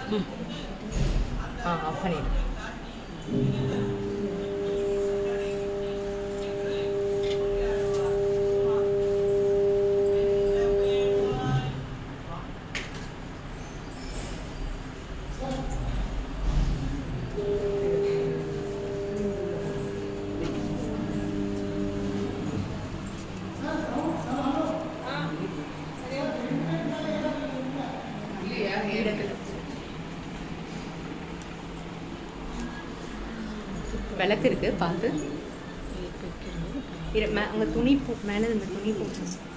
ஆ of பண்ணிடு விளக்கு இருக்கு பார்த்து இரு மே அங்கே துணி போ மேலே இந்த துணி போட்டு